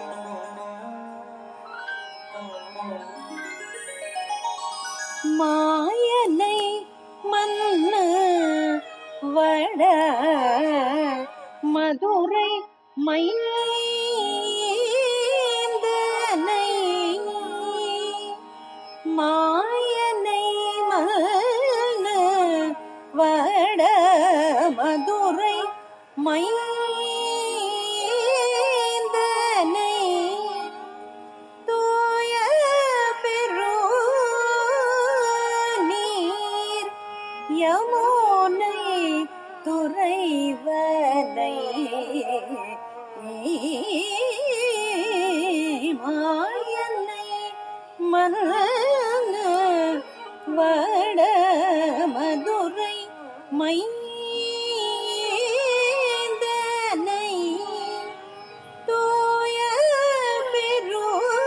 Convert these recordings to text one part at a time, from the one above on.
மாயனை மன்னு வட மதுரை மைந்தனை மாயனை மன்னு வட மதுரை மைந்தனை தூய பெரு நீர் யமுனை துறைவனை மாயனை மன வட மதுரை மைந்தனை தூய பெரு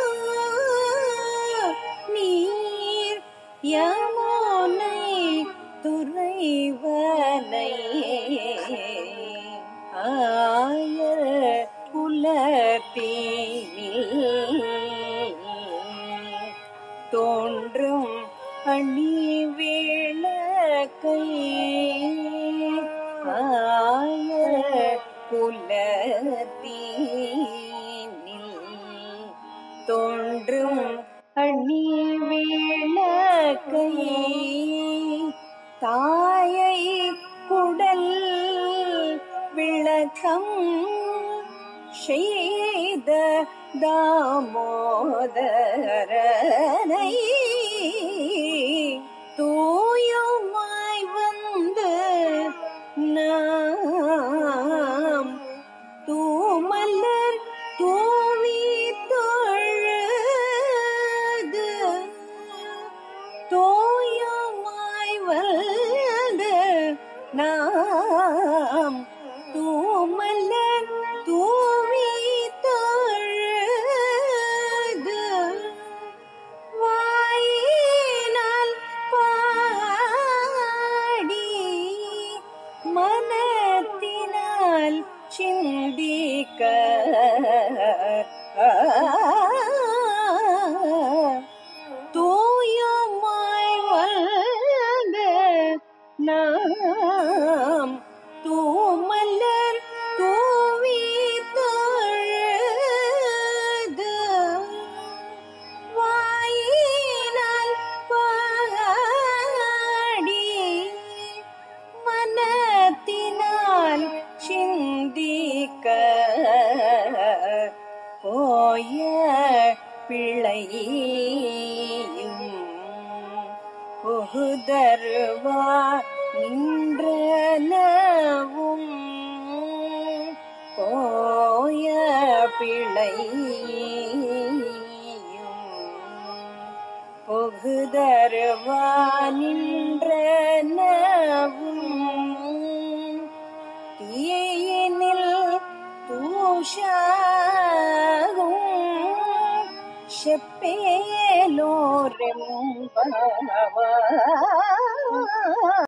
நீர் யமுனை துறைவனை ஆய குலத்தீனில் தோன்றும் அணி விளக்கை ஆய குலத்தீனில் தோன்றும் அணி விளக்கை தாயை குடல் விளக்கம் செய்த தாமோதரனை தூயுமாய் வந்து நாம் தூமலர் தூவி தொழுது தோயமாய் வந்து நாம் தூமலர் தூவி தொழுது வாயினால் பாடி மனத்தினால் சிந்திக்க தூயமாய் வந்த நாம் தூமலர் தூவி தொழுது வாயினால் பாடி மனத்தினால் சிந்திக்க போய பிழையும் புகுதருவா நின்றனவும் போய பிழையும் புகுதருவா நின்றனவும் தீயினில் தூஷாகும் செப்பேலோரெம்பவா